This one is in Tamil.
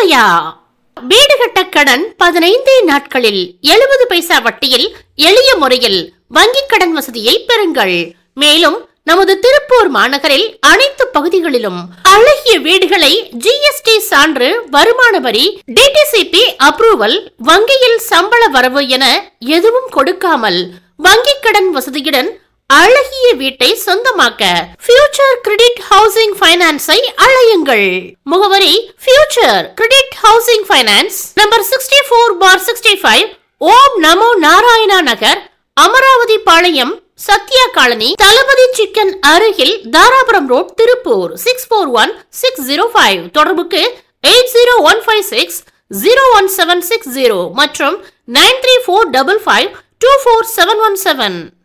ஆலயா வீடு கட்ட கடன் பதினைந்தே நாட்களில் எழுபது பைசா வட்டியில் எளிய முறையில் வங்கிக் கடன் வசதியை பெறுங்கள் மேலும் நமது திருப்பூர் மாநகரில் அனைத்து பகுதிகளிலும் அழகிய வீடுகளை ஜிஎஸ்டி சான்று வருமான வரி டிடிசிபி அப்ரூவல் வங்கியில் சம்பள வரவு என எதுவும் கொடுக்காமல் வங்கிக் கடன் வசதியுடன் அழகிய வீட்டை சொந்தமாக்க ஃபியூச்சர் கிரெடிட் ஹவுசிங் ஃபைனான்ஸை அழையுங்கள் முகவரி future credit housing finance number sixty four bar sixty five Om Namo Narayana Nagar Amaravathi Palayam Sathya colony Thalapathi chicken அருகில் Dharapuram road Tiruppur six four one six zero five தொடர்புக்கு eight zero one five six zero one seven six zero மற்றும் nine three four double five two four seven one seven